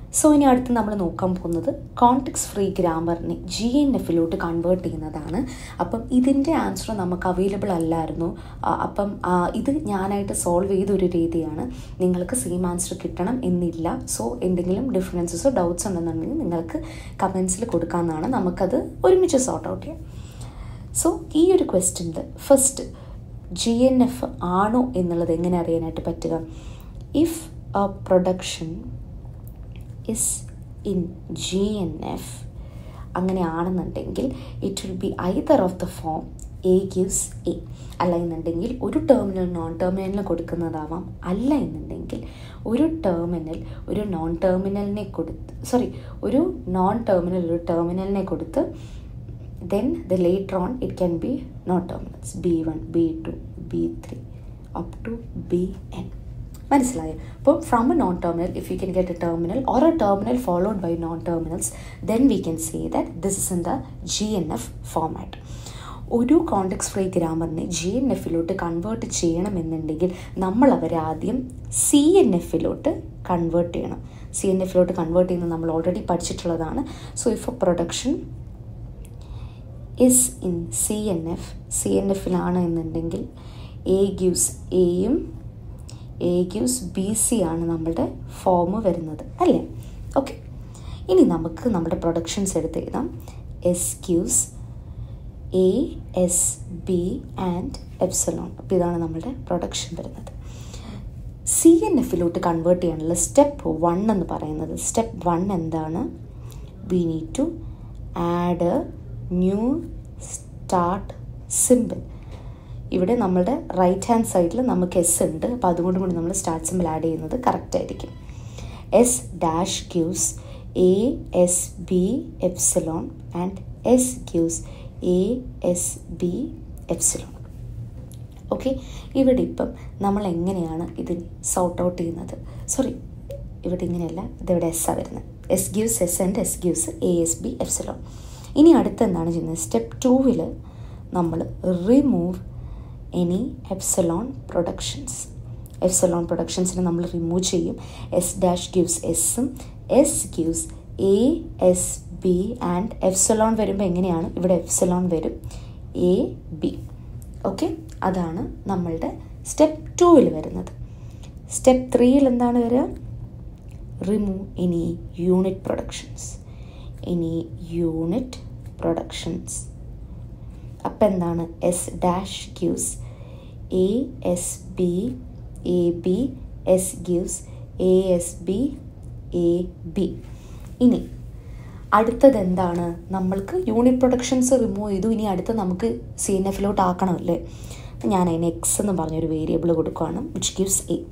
so ഇനി അടുത്ത് നമ്മൾ നോക്കാൻ പോകുന്നത് കോൺടെക്സ് ഫ്രീ ഗ്രാമറിനെ ജി എൻ എഫിലോട്ട് കൺവേർട്ട് ചെയ്യുന്നതാണ് അപ്പം ഇതിൻ്റെ ആൻസർ നമുക്ക് അവൈലബിൾ അല്ലായിരുന്നു ആ, അപ്പം ആ, ഇത് ഞാനായിട്ട് സോൾവ് ചെയ്ത ഒരു രീതിയാണ് നിങ്ങൾക്ക് സെയിം ആൻസർ കിട്ടണം എന്നില്ല സോ എന്തെങ്കിലും ഡിഫറൻസസോ ഡൗട്ട്സ് ഉണ്ടെന്നുണ്ടെങ്കിൽ നിങ്ങൾക്ക് കമൻസിൽ കൊടുക്കാമെന്നാണ് നമുക്കത് ഒരുമിച്ച് സോർട്ട് ഔട്ട് ചെയ്യാം സോ ഈ ഒരു ക്വസ്റ്റ്യനിൽ ഫസ്റ്റ് ജി എൻ എഫ് ആണോ എന്നുള്ളത് എങ്ങനെ അറിയാനായിട്ട് പറ്റുക if a production is in G N F അങ്ങനെയാണെന്നുണ്ടെങ്കിൽ it will be either of the form A gives a അല്ല എന്നുണ്ടെങ്കിൽ ഒരു ടെർമിനൽ നോൺ ടെർമിനലിന് കൊടുക്കുന്നതാവാം അല്ല എന്നുണ്ടെങ്കിൽ ഒരു ടെർമിനൽ ഒരു നോൺ ടെർമിനലിനെ കൊടുത്ത് സോറി ഒരു നോൺ ടെർമിനൽ ഒരു ടെർമിനലിനെ കൊടുത്ത് then the later on it can be not terminals b1 b2 b3 up to bn മനസ്സിലായോ അപ്പോൾ from a non terminal if you can get a terminal or a terminal followed by non terminals then we can say that this is in the G N F format ഒരു context free ഗ്രാമറിനെ G N എഫിലോട്ട് convert ചെയ്യണമെന്നുണ്ടെങ്കിൽ നമ്മൾ അവരെ ആദ്യം C N എഫിലോട്ട് convert ചെയ്യണം C N എഫിലോട്ട് കൺവേർട്ട് ചെയ്യുന്നത് നമ്മൾ ഓൾറെഡി പഠിച്ചിട്ടുള്ളതാണ് so if a production is in C N F C N എഫിലാണ് എന്നുണ്ടെങ്കിൽ എ ഗിവ്സ് എയും എ ഗിവ്സ് ബി സി ആണ് നമ്മളുടെ ഫോം വരുന്നത് അല്ലേ ഓക്കെ ഇനി നമുക്ക് നമ്മുടെ പ്രൊഡക്ഷൻസ് എടുത്ത് എഴുതാം S gives A S B and epsilon അപ്പോൾ ഇതാണ് നമ്മളുടെ പ്രൊഡക്ഷൻ വരുന്നത് സി എൻ എഫിലോട്ട് കൺവേർട്ട് ചെയ്യാനുള്ള സ്റ്റെപ്പ് വൺ എന്ന് പറയുന്നത് സ്റ്റെപ്പ് വൺ എന്താണ് we need to add new start symbol ഇവിടെ നമ്മളുടെ റൈറ്റ് ഹാൻഡ് സൈഡിൽ നമുക്ക് എസ് ഉണ്ട് അപ്പോൾ അതുകൊണ്ട് കൂടി നമ്മൾ സ്റ്റാർട്ട് സിമ്പിൾ ആഡ് ചെയ്യുന്നത് കറക്റ്റ് ആയിരിക്കും S dash gives A S B epsilon and S gives A S B epsilon okay ഇവിടെ ഇപ്പം നമ്മൾ എങ്ങനെയാണ് ഇതിന് സോർട്ട് ഔട്ട് ചെയ്യുന്നത് സോറി ഇവിടെ ഇങ്ങനെയല്ല ഇതിവിടെ എസ് ആ വരുന്നത് S gives S and S gives A S B epsilon ഇനി അടുത്ത് എന്താണ് ചെയ്യുന്നത് സ്റ്റെപ്പ് ടൂവിൽ നമ്മൾ remove any epsilon productions epsilon പ്രൊഡക്ഷൻസിനെ നമ്മൾ റിമൂവ് ചെയ്യും എസ് ഡാഷ് ഗിവ്സ് എസ്സും S gives A S B and epsilon വരുമ്പോൾ എങ്ങനെയാണ് ഇവിടെ എഫ്സലോൺ വരും എ ബി ഓക്കെ അതാണ് നമ്മളുടെ സ്റ്റെപ്പ് ടൂവിൽ വരുന്നത് സ്റ്റെപ്പ് ത്രീയിൽ എന്താണ് വരിക remove any unit productions any unit productions അപ്പം എന്താണ് S dash gives A S B A B S gives A S B A B ഇനി അടുത്തത് എന്താണ് നമ്മൾക്ക് യൂണിറ്റ് പ്രൊഡക്ഷൻസ് റിമൂവ് ചെയ്തു ഇനി അടുത്ത് നമുക്ക് സി എൻ എഫിലോട്ട് ആക്കണമല്ലേ അപ്പം ഞാൻ അതിന് എക്സ് എന്ന് പറഞ്ഞൊരു വേരിയബിൾ കൊടുക്കുകയാണ് which gives A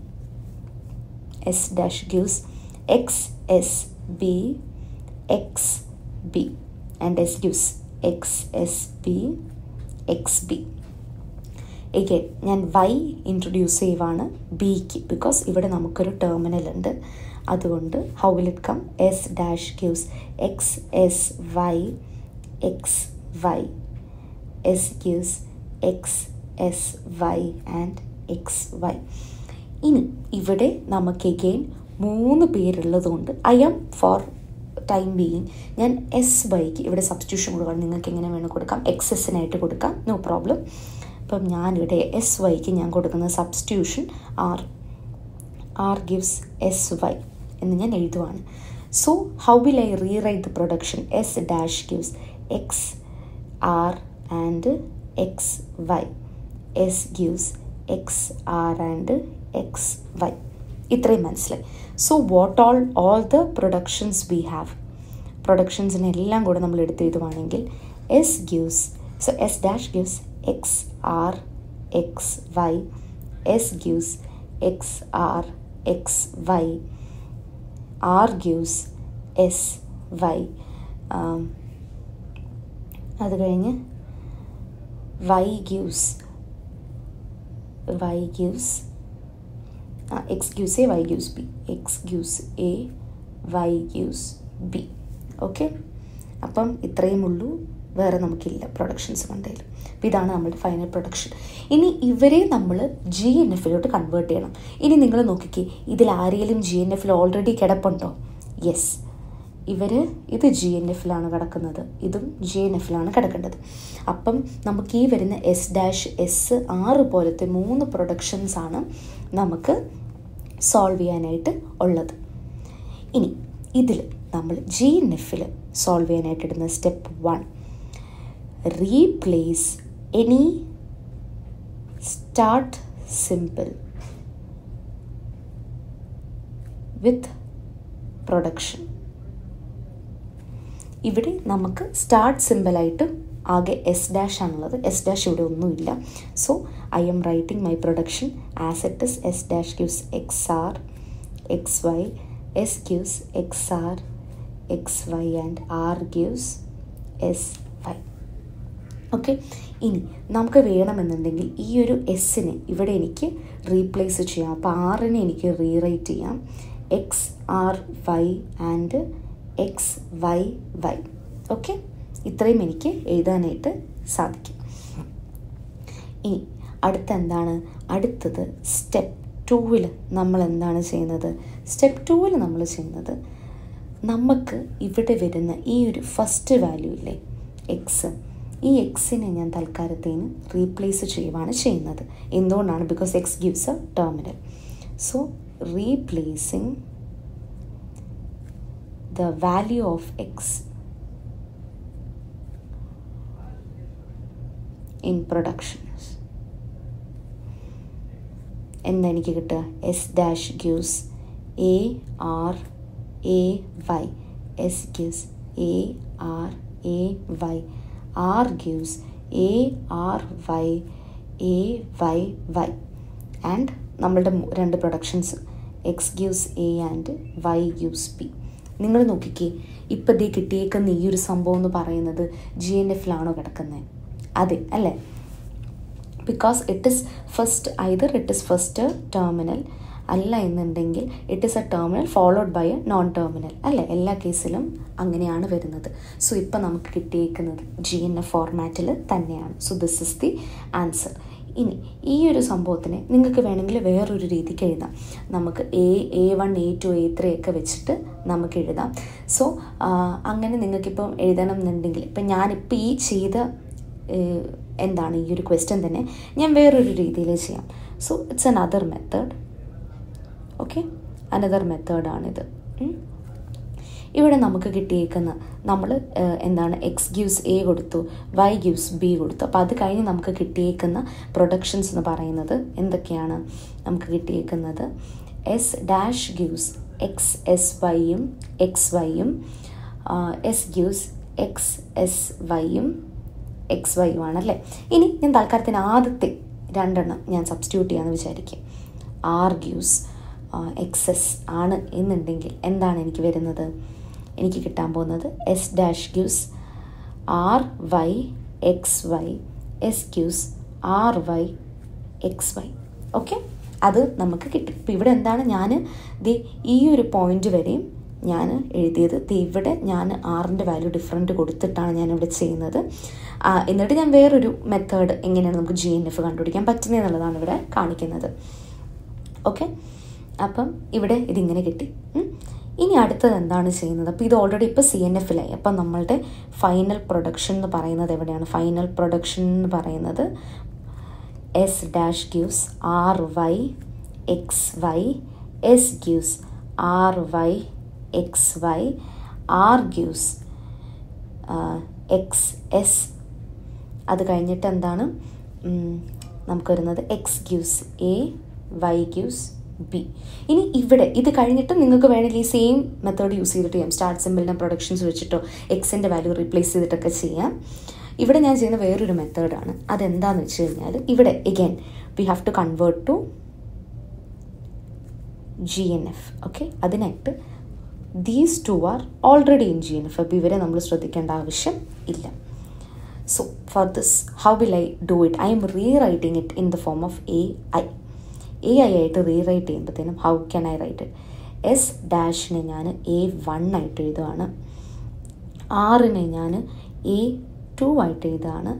S dash gives X S B X B and S gives X S B X B again ഞാൻ വൈ ഇൻട്രൊഡ്യൂസ് ചെയ്യുവാണ് ബിക്ക് ബിക്കോസ് ഇവിടെ നമുക്കൊരു ടെർമിനൽ ഉണ്ട് അതുകൊണ്ട് how will it come S dash gives X S Y X Y S gives X S Y and X Y ഇനി ഇവിടെ നമുക്ക് എഗെയിൻ മൂന്ന് പേരുള്ളതുകൊണ്ട് I'm for time being ഞാൻ എസ് വൈക്ക് ഇവിടെ സബ്സ്റ്റിറ്റ്യൂഷൻ കൊടുക്കാം നിങ്ങൾക്ക് എങ്ങനെ വേണം കൊടുക്കാം എക്സ് എസിനായിട്ട് കൊടുക്കാം നോ പ്രോബ്ലം അപ്പം ഞാനിവിടെ എസ് വൈക്ക് ഞാൻ കൊടുക്കുന്ന substitution R R gives S Y എന്ന് ഞാൻ എഴുതുവാണ് so how will I rewrite the production S dash gives X R and X Y S gives X R and X Y ഇത്രയും മനസ്സിലായി so what all all the productions we have പ്രൊഡക്ഷൻസിനെല്ലാം കൂടെ നമ്മൾ എടുത്ത് എഴുതുവാണെങ്കിൽ S gives so S dash gives X R X Y S gives X R X Y R gives S Y അത് കഴിഞ്ഞ് Y gives Y gives X gives A Y gives B X gives A Y gives B okay അപ്പം ഇത്രയും ഉള്ളൂ വേറെ നമുക്കില്ല productions കണ്ടതിൽ അപ്പോൾ ഇതാണ് നമ്മുടെ ഫൈനൽ പ്രൊഡക്ഷൻ ഇനി ഇവരെ നമ്മൾ ജി എൻ എഫിലോട്ട് കൺവേർട്ട് ചെയ്യണം ഇനി നിങ്ങൾ നോക്കിക്കേ ഇതിൽ ആരെങ്കിലും ജി എൻ എഫിൽ ഓൾറെഡി കിടപ്പുണ്ടോ യെസ് ഇവർ ഇത് ജി എൻ എഫിലാണ് കിടക്കുന്നത് ഇതും ജി എൻ എഫിലാണ് കിടക്കേണ്ടത് അപ്പം നമുക്ക് ഈ വരുന്ന എസ് ഡാഷ് എസ് ആറ് പോലത്തെ മൂന്ന് പ്രൊഡക്ഷൻസ് ആണ് നമുക്ക് സോൾവ് ചെയ്യാനായിട്ട് ഉള്ളത് ഇനി ഇതിൽ നമ്മൾ ജി എൻ എഫിൽ സോൾവ് ചെയ്യാനായിട്ട് ഇടുന്ന step one replace any start symbol with production ഇവിടെ നമുക്ക് സ്റ്റാർട്ട് സിമ്പിളായിട്ട് ആകെ എസ് ഡാഷ് ആണുള്ളത് എസ് ഡാഷ് ഇവിടെ ഒന്നുമില്ല so I'm writing my production as it is S dash gives X R X Y S gives X R X Y and R gives S Y okay ഇനി നമുക്ക് വേണമെന്നുണ്ടെങ്കിൽ ഈ ഒരു എസ്സിനെ ഇവിടെ എനിക്ക് റീപ്ലേസ് ചെയ്യാം അപ്പോൾ ആറിനെ എനിക്ക് റീറൈറ്റ് ചെയ്യാം X R Y and X Y Y okay ഇത്രയും എനിക്ക് എഴുതാനായിട്ട് സാധിക്കും ഇനി അടുത്ത എന്താണ് അടുത്തത് സ്റ്റെപ്പ് ടൂവിൽ നമ്മൾ എന്താണ് ചെയ്യുന്നത് സ്റ്റെപ്പ് ടൂവിൽ നമ്മൾ ചെയ്യുന്നത് നമുക്ക് ഇവിടെ വരുന്ന ഈ ഒരു ഫസ്റ്റ് വാല്യൂ ഇല്ലേ എക്സ് ഈ എക്സിനെ ഞാൻ തൽക്കാലത്തേന് റീപ്ലേസ് ചെയ്യുവാണ് ചെയ്യുന്നത് എന്തുകൊണ്ടാണ് because X gives a terminal so replacing the value of x in productions എന്താ എനിക്ക് കിട്ടുക S dash gives A R A Y S gives A R A Y R gives A R Y A Y Y and നമ്മളുടെ രണ്ട് productions X gives A and Y gives B നിങ്ങൾ നോക്കിക്കേ ഇപ്പം ദേ കിട്ടിയേക്കുന്ന ഈ ഒരു സംഭവം എന്ന് പറയുന്നത് ജി എൻ എഫിലാണോ കിടക്കുന്നത് അതെ അല്ലേ because it is first either it is first terminal അല്ല എന്നുണ്ടെങ്കിൽ it is a terminal followed by a non terminal അല്ലേ എല്ലാ കേസിലും അങ്ങനെയാണ് വരുന്നത് സോ ഇപ്പം നമുക്ക് കിട്ടിയേക്കുന്നത് ജി എൻ എഫ് ഫോർമാറ്റിൽ തന്നെയാണ് so this is the answer ഇനി ഈ ഒരു സംഭവത്തിനെ നിങ്ങൾക്ക് വേണമെങ്കിൽ വേറൊരു രീതിക്ക് എഴുതാം നമുക്ക് A A one A two A three ഒക്കെ വെച്ചിട്ട് നമുക്ക് എഴുതാം സോ അങ്ങനെ നിങ്ങൾക്കിപ്പം എഴുതണം എന്നുണ്ടെങ്കിൽ ഇപ്പം ഞാനിപ്പോൾ ഈ ചെയ്ത എന്താണ് ഈ ഒരു ക്വസ്റ്റ്യൻ തന്നെ ഞാൻ വേറൊരു രീതിയിൽ ചെയ്യാം so it's an other method okay another മെത്തേഡാണിത് ഇവിടെ നമുക്ക് കിട്ടിയേക്കുന്ന നമ്മൾ എന്താണ് എക്സ് ഗിവ്സ് എ കൊടുത്തു വൈ ഗിവ്സ് ബി കൊടുത്തു അപ്പോൾ അത് കഴിഞ്ഞ് നമുക്ക് കിട്ടിയേക്കുന്ന പ്രൊഡക്ഷൻസ് എന്ന് പറയുന്നത് എന്തൊക്കെയാണ് നമുക്ക് കിട്ടിയേക്കുന്നത് S dash gives X S വൈയും എക്സ് വൈയും എസ് ഗിവ്സ് എക്സ് എസ് വൈയും എക്സ് വൈയും ആണല്ലേ ഇനി ഞാൻ തൽക്കാലത്തിന് ആദ്യത്തെ രണ്ടെണ്ണം ഞാൻ സബ്സ്റ്റിറ്റ്യൂട്ട് ചെയ്യാമെന്ന് വിചാരിക്കും ആർ ഗിവ്സ് എക്സസ് ആണ് എന്നുണ്ടെങ്കിൽ എന്താണ് എനിക്ക് വരുന്നത് എനിക്ക് കിട്ടാൻ പോകുന്നത് S dash gives R Y X Y S gives R Y X Y okay അത് നമുക്ക് കിട്ടി ഇപ്പം ഇവിടെ എന്താണ് ഞാൻ ദി ഈ ഒരു പോയിന്റ് വരെയും ഞാൻ എഴുതിയത് ദി ഇവിടെ ഞാൻ ആറിൻ്റെ വാല്യൂ ഡിഫറെൻറ്റ് കൊടുത്തിട്ടാണ് ഞാനിവിടെ ചെയ്യുന്നത് എന്നിട്ട് ഞാൻ വേറൊരു മെത്തേഡ് എങ്ങനെയാണ് നമുക്ക് ജി എൻ എഫ് കണ്ടുപിടിക്കാൻ പറ്റുന്നതെന്നുള്ളതാണ് ഇവിടെ കാണിക്കുന്നത് ഓക്കെ അപ്പം ഇവിടെ ഇതിങ്ങനെ കിട്ടി ഇനി അടുത്തത് എന്താണ് ചെയ്യുന്നത് അപ്പോൾ ഇത് ഓൾറെഡി ഇപ്പോൾ സി എൻ എഫിലായി അപ്പം നമ്മളുടെ ഫൈനൽ പ്രൊഡക്ഷൻ എന്ന് പറയുന്നത് എവിടെയാണ് ഫൈനൽ പ്രൊഡക്ഷൻ എന്ന് പറയുന്നത് S dash gives R Y X Y S gives R Y X Y R gives X S അത് കഴിഞ്ഞിട്ട് എന്താണ് നമുക്ക് വരുന്നത് X gives A Y gives B ഇനി ഇവിടെ ഇത് കഴിഞ്ഞിട്ട് നിങ്ങൾക്ക് വേണമെങ്കിൽ ഈ സെയിം മെത്തേഡ് യൂസ് ചെയ്തിട്ട് ചെയ്യാം സ്റ്റാർട്ട് സിമ്പിളിൻ്റെ പ്രൊഡക്ഷൻസ് വെച്ചിട്ടോ എക്സിൻ്റെ വാല്യൂ റീപ്ലേസ് ചെയ്തിട്ടൊക്കെ ചെയ്യാം ഇവിടെ ഞാൻ ചെയ്യുന്ന വേറൊരു മെത്തേഡാണ് അതെന്താണെന്ന് വെച്ച് കഴിഞ്ഞാൽ ഇവിടെ again we have to convert to G N F okay അതിനായിട്ട് these two are already in G N F അപ്പോൾ ഇവരെ നമ്മൾ ശ്രദ്ധിക്കേണ്ട ആവശ്യം ഇല്ല so for this how will I do it I'm rewriting it in the form of A I A I ആയിട്ട് rewrite ചെയ്യുമ്പോഴത്തേനും how can I write it S ഡാഷിനെ ഞാൻ എ വൺ ആയിട്ട് എഴുതുകയാണ് ആറിനെ ഞാൻ എ ടു ആയിട്ട് എഴുതുകയാണ്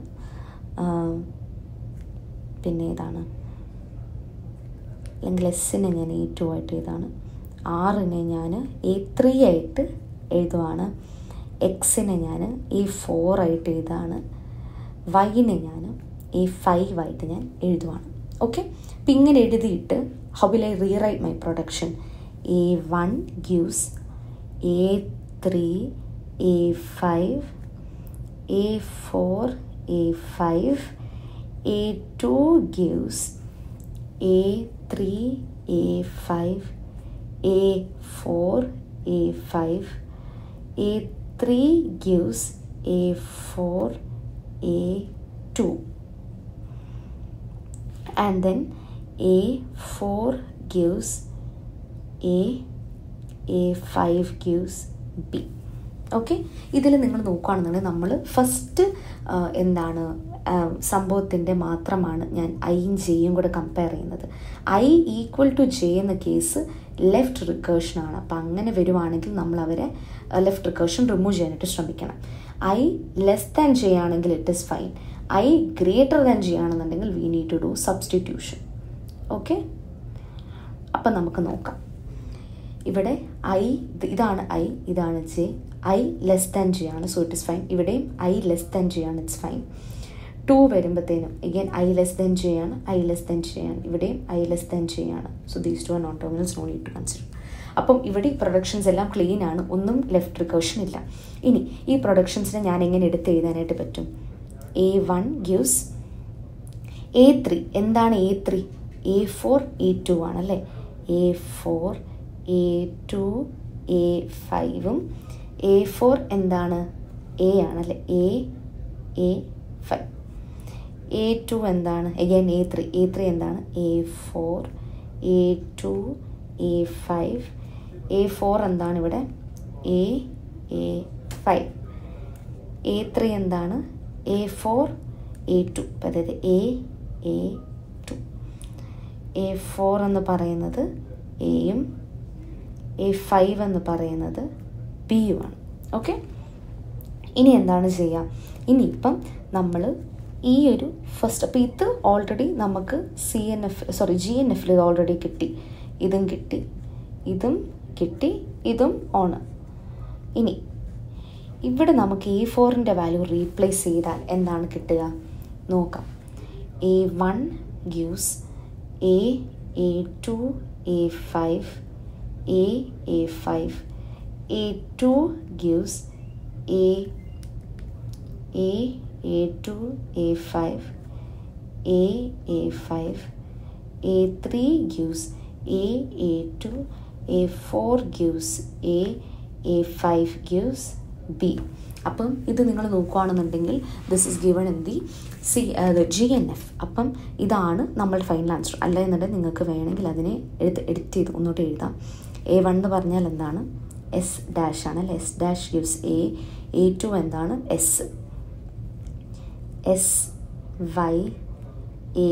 പിന്നെ ഏതാണ് അല്ലെങ്കിൽ എസ്സിനെ ഞാൻ എ ടു ആയിട്ട് എഴുതാണ് ആറിനെ ഞാൻ എ ത്രീ ആയിട്ട് എഴുതുവാണ് എക്സിനെ ഞാൻ എ ഫോർ ആയിട്ട് എഴുതാണ് വൈനെ ഞാൻ എ ഫൈവ് ആയിട്ട് ഞാൻ എഴുതുവാണ് ഓക്കെ അപ്പം ഇങ്ങനെ എഴുതിയിട്ട് how will I rewrite my production A one gives A three A five A four A five A two gives A three A five A four A five A three gives A four A two and then A4 gives A A5 gives B okay ഇതിൽ നിങ്ങൾ നോക്കുകയാണെന്നുണ്ടെങ്കിൽ നമ്മൾ first എന്താണ് സംഭവത്തിൻ്റെ മാത്രമാണ് ഞാൻ ഐയും ജെയും കൂടെ കമ്പയർ ചെയ്യുന്നത് ഐ ഈക്വൽ ടു ജെ എന്ന കേസ് ലെഫ്റ്റ് റിക്കേഷനാണ് അപ്പം അങ്ങനെ വരുവാണെങ്കിൽ നമ്മൾ അവരെ ലെഫ്റ്റ് റിക്കേഷൻ റിമൂവ് ചെയ്യാനായിട്ട് ശ്രമിക്കണം ഐ ലെസ് ദാൻ ജെ ആണെങ്കിൽ it is fine I greater than J ആണെന്നുണ്ടെങ്കിൽ we need to do substitution okay അപ്പം നമുക്ക് നോക്കാം ഇവിടെ ഐ ഇതാണ് ഐ ഇതാണ് J I less than J ആണ് സോ ഇറ്റ് ഇസ് ഫൈൻ ഇവിടെയും ഐ ലെസ് ദാൻ ജെ ആണ് ഇറ്റ്സ് ഫൈൻ ടു വരുമ്പോഴത്തേനും again I less than J ആണ് ഐ ലെസ് ദാൻ ജെ ആണ് ഇവിടെയും ഐ ലെസ് ദാൻ ജെ ആണ് so these two are non terminals no need to consider അപ്പം ഇവിടെ productions എല്ലാം clean ആണ് ഒന്നും ലെഫ്റ്റ് റിക്കേഷൻ ഇല്ല ഇനി ഈ പ്രൊഡക്ഷൻസിനെ ഞാൻ എങ്ങനെ എടുത്ത് എഴുതാനായിട്ട് പറ്റും A one gives A three എന്താണ് A three A four A two ആണല്ലേ A four A two A ഫൈവും എ ഫോർ എന്താണ് എ ആണല്ലേ A A five A two എന്താണ് again A three A three എന്താണ് A four A two A five A four എന്താണ് ഇവിടെ A A five A three എന്താണ് A four A two അതായത് A A two A four എന്ന് പറയുന്നത് എയും A five എന്ന് പറയുന്നത് ബിയുമാണ് ഓക്കെ ഇനി എന്താണ് ചെയ്യുക ഇനിയിപ്പം നമ്മൾ ഈ ഒരു ഫസ്റ്റ് അപ്പോൾ ഇത് ഓൾറെഡി നമുക്ക് C N F sorry G N എഫിൽ ഇത് ഓൾറെഡി കിട്ടി ഇതും കിട്ടി ഇതും കിട്ടി ഇതും ഓണ് ഇനി ഇവിടെ നമുക്ക് എ ഫോറിൻ്റെ വാല്യൂ റീപ്ലേസ് ചെയ്താൽ എന്താണ് കിട്ടുക നോക്കാം A one gives A A two A five A A five A two gives A A A two A five A A five A three gives A A two A four gives A A five gives B അപ്പം ഇത് നിങ്ങൾ നോക്കുകയാണെന്നുണ്ടെങ്കിൽ this is given in the C G N F അപ്പം ഇതാണ് നമ്മളുടെ final answer അല്ല എന്നുണ്ടെങ്കിൽ നിങ്ങൾക്ക് വേണമെങ്കിൽ അതിനെ എഴുത്ത് എഡിറ്റ് ചെയ്ത് ഒന്നുകൂടി എഴുതാം എ വൺ എന്ന് പറഞ്ഞാൽ എന്താണ് എസ് ഡാഷ് ആണ് അല്ലെ S dash gives A A two എന്താണ് S S Y A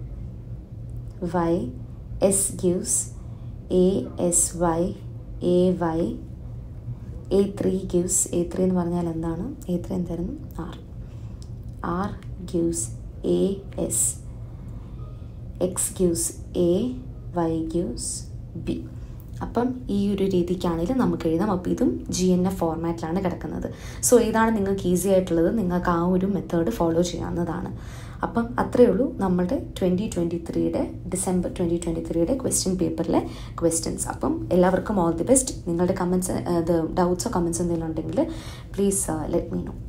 Y S gives A S Y A Y A three gives A three എന്ന് പറഞ്ഞാൽ എന്താണ് എ ത്രീ എന്തായിരുന്നു R R gives A S X gives A Y gives B അപ്പം ഈ ഒരു രീതിക്കാണെങ്കിൽ നമുക്ക് എഴുതാം അപ്പോൾ ഇതും ജി എൻ എഫ് ഫോർമാറ്റിലാണ് കിടക്കുന്നത് സോ ഏതാണ് നിങ്ങൾക്ക് ഈസി ആയിട്ടുള്ളത് നിങ്ങൾക്ക് ആ ഒരു മെത്തേഡ് ഫോളോ ചെയ്യാവുന്നതാണ് അപ്പം അത്രയേ ഉള്ളൂ നമ്മളുടെ ട്വൻറ്റി ട്വൻറ്റി ത്രീയുടെ ഡിസംബർ ട്വൻറ്റി ട്വൻറ്റി ത്രീയുടെ ക്വസ്റ്റ്യൻ പേപ്പറിലെ ക്വസ്റ്റ്യൻസ് അപ്പം എല്ലാവർക്കും ഓൾ ദി ബെസ്റ്റ് നിങ്ങളുടെ കമൻസ് ഡൗട്ട്സോ കമൻസ് എന്തെങ്കിലും ഉണ്ടെങ്കിൽ പ്ലീസ് ലെറ്റ് മീ നോ